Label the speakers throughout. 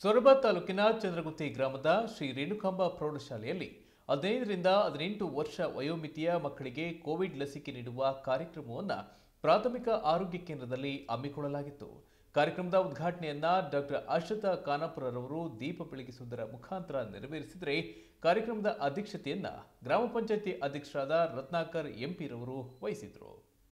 Speaker 1: ಸೊರಬ ತಾಲೂಕಿನ ಚಂದ್ರಗುತ್ತಿ ಗ್ರಾಮದ ಶ್ರೀ ರೇಣುಕಾಂಬ ಪ್ರೌಢಶಾಲೆಯಲ್ಲಿ ಹದಿನೈದರಿಂದ ಹದಿನೆಂಟು ವರ್ಷ ವಯೋಮಿತಿಯ ಮಕ್ಕಳಿಗೆ ಕೋವಿಡ್ ಲಸಿಕೆ ನೀಡುವ ಕಾರ್ಯಕ್ರಮವನ್ನು ಪ್ರಾಥಮಿಕ ಆರೋಗ್ಯ ಕೇಂದ್ರದಲ್ಲಿ ಹಮ್ಮಿಕೊಳ್ಳಲಾಗಿತ್ತು ಕಾರ್ಯಕ್ರಮದ ಉದ್ಘಾಟನೆಯನ್ನ ಡಾಕ್ಟರ್ ಅಶ್ವಥ ಖಾನಾಪುರರವರು ದೀಪ ಬೆಳಗಿಸುವುದರ ಮುಖಾಂತರ ನೆರವೇರಿಸಿದರೆ ಕಾರ್ಯಕ್ರಮದ ಅಧ್ಯಕ್ಷತೆಯನ್ನ ಗ್ರಾಮ ಪಂಚಾಯತಿ ಅಧ್ಯಕ್ಷರಾದ ರತ್ನಾಕರ್ ಎಂಪಿರವರು ವಹಿಸಿದರು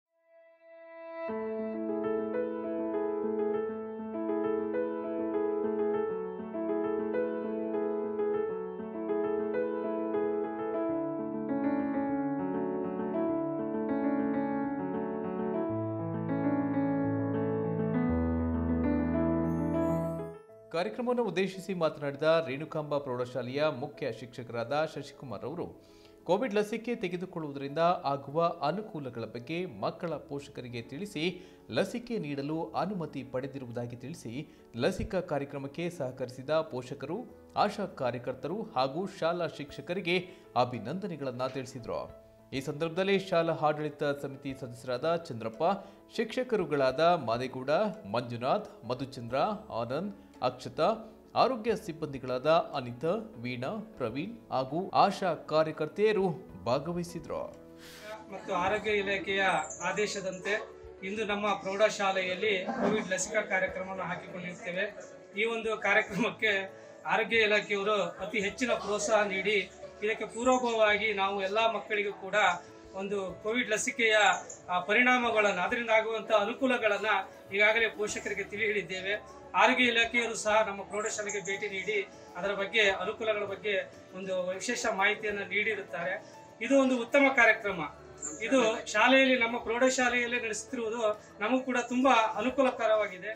Speaker 1: ಕಾರ್ಯಕ್ರಮವನ್ನು ಉದ್ದೇಶಿಸಿ ಮಾತನಾಡಿದ ರೇಣುಕಾಂಬ ಪ್ರೌಢಶಾಲೆಯ ಮುಖ್ಯ ಶಿಕ್ಷಕರಾದ ಶಶಿಕುಮಾರ್ ಅವರು ಕೋವಿಡ್ ಲಸಿಕೆ ತೆಗೆದುಕೊಳ್ಳುವುದರಿಂದ ಆಗುವ ಅನುಕೂಲಗಳ ಬಗ್ಗೆ ಮಕ್ಕಳ ಪೋಷಕರಿಗೆ ತಿಳಿಸಿ ಲಸಿಕೆ ನೀಡಲು ಅನುಮತಿ ಪಡೆದಿರುವುದಾಗಿ ತಿಳಿಸಿ ಲಸಿಕಾ ಕಾರ್ಯಕ್ರಮಕ್ಕೆ ಸಹಕರಿಸಿದ ಪೋಷಕರು ಆಶಾ ಕಾರ್ಯಕರ್ತರು ಹಾಗೂ ಶಾಲಾ ಶಿಕ್ಷಕರಿಗೆ ಅಭಿನಂದನೆಗಳನ್ನು ತಿಳಿಸಿದರು ಈ ಸಂದರ್ಭದಲ್ಲಿ ಶಾಲಾ ಆಡಳಿತ ಸಮಿತಿ ಸದಸ್ಯರಾದ ಚಂದ್ರಪ್ಪ ಶಿಕ್ಷಕರುಗಳಾದ ಮಾದೇಗೌಡ ಮಂಜುನಾಥ್ ಮಧುಚಂದ್ರ ಆನಂದ್ ಅಕ್ಷತಾ ಆರೋಗ್ಯ ಸಿಬ್ಬಂದಿಗಳಾದ ಅನಿತಾ ವೀಣಾ ಪ್ರವೀಣ್ ಹಾಗೂ ಆಶಾ ಕಾರ್ಯಕರ್ತೆಯರು ಭಾಗವಹಿಸಿದ್ರು
Speaker 2: ಮತ್ತು ಆರೋಗ್ಯ ಇಲಾಖೆಯ ಆದೇಶದಂತೆ ಇಂದು ನಮ್ಮ ಪ್ರೌಢಶಾಲೆಯಲ್ಲಿ ಕೋವಿಡ್ ಲಸಿಕಾ ಕಾರ್ಯಕ್ರಮವನ್ನು ಹಾಕಿಕೊಂಡಿರ್ತೇವೆ ಈ ಒಂದು ಕಾರ್ಯಕ್ರಮಕ್ಕೆ ಆರೋಗ್ಯ ಇಲಾಖೆಯವರು ಅತಿ ಹೆಚ್ಚಿನ ಪ್ರೋತ್ಸಾಹ ನೀಡಿ ಇದಕ್ಕೆ ಪೂರ್ವಭಾವವಾಗಿ ನಾವು ಎಲ್ಲ ಮಕ್ಕಳಿಗೂ ಕೂಡ ಒಂದು ಕೋವಿಡ್ ಲಸಿಕೆಯ ಆ, ಪರಿಣಾಮಗಳನ್ನು ಅದರಿಂದ ಆಗುವಂಥ ಅನುಕೂಲಗಳನ್ನು ಈಗಾಗಲೇ ಪೋಷಕರಿಗೆ ತಿಳಿ ಹೇಳಿದ್ದೇವೆ ಆರೋಗ್ಯ ಇಲಾಖೆಯವರು ಸಹ ನಮ್ಮ ಪ್ರೌಢಶಾಲೆಗೆ ಭೇಟಿ ನೀಡಿ ಅದರ ಬಗ್ಗೆ ಅನುಕೂಲಗಳ ಬಗ್ಗೆ ಒಂದು ವಿಶೇಷ ಮಾಹಿತಿಯನ್ನು ನೀಡಿರುತ್ತಾರೆ ಇದು ಒಂದು ಉತ್ತಮ ಕಾರ್ಯಕ್ರಮ ಇದು ಶಾಲೆಯಲ್ಲಿ ನಮ್ಮ ಪ್ರೌಢಶಾಲೆಯಲ್ಲೇ ನಡೆಸುತ್ತಿರುವುದು ನಮಗೂ ಕೂಡ ತುಂಬಾ ಅನುಕೂಲಕರವಾಗಿದೆ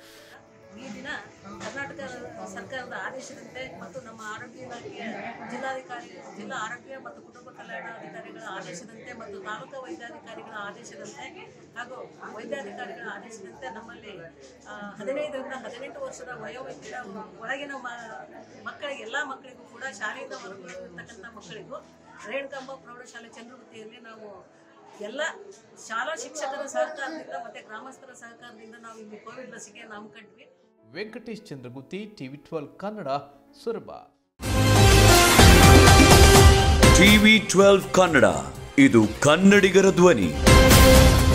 Speaker 3: ಈ ದಿನ ಕರ್ನಾಟಕ ಸರ್ಕಾರದ ಆದೇಶದಂತೆ ಮತ್ತು ನಮ್ಮ ಆರೋಗ್ಯ ಇಲಾಖೆಯ ಜಿಲ್ಲಾಧಿಕಾರಿ ಜಿಲ್ಲಾ ಆರೋಗ್ಯ ಮತ್ತು ಕುಟುಂಬ ಕಲ್ಯಾಣಾಧಿಕಾರಿಗಳ ಆದೇಶದಂತೆ ಮತ್ತು ತಾಲೂಕು ವೈದ್ಯಾಧಿಕಾರಿಗಳ ಆದೇಶದಂತೆ ಹಾಗೂ ವೈದ್ಯಾಧಿಕಾರಿಗಳ ಆದೇಶದಂತೆ ನಮ್ಮಲ್ಲಿ ಆ, ಹದಿನೈದರಿಂದ ಹದಿನೆಂಟು ವರ್ಷದ ವಯೋಮಿತಿಯ ಒಳಗಿನ ಮ- ಮಕ್ಕಳಿಗೆ ಎಲ್ಲ ಮಕ್ಕಳಿಗೂ ಕೂಡ ಶಾಲೆಯಿಂದ ಹೊರಗಿರ್ತಕ್ಕಂಥ ಮಕ್ಕಳಿಗೂ ರೇಣುಕಾಂಬ ಪ್ರೌಢಶಾಲೆ ಚಂದ್ರಗುತ್ತಿಯಲ್ಲಿ ನಾವು ಎಲ್ಲ ಶಾಲಾ ಶಿಕ್ಷಕರ ಸಹಕಾರದಿಂದ ಮತ್ತೆ ಗ್ರಾಮಸ್ಥರ ಸಹಕಾರದಿಂದ ನಾವು ಇಲ್ಲಿ ಕೋವಿಡ್ ಲಸಿಕೆಯನ್ನು ಹಮ್ಮಿಕೊಂಡ್ವಿ
Speaker 1: Venkatesh Chandragutti TV twelve Kannada Soraba
Speaker 4: TV twelve Kannada ಇದು ಕನ್ನಡಿಗರ ಧ್ವನಿ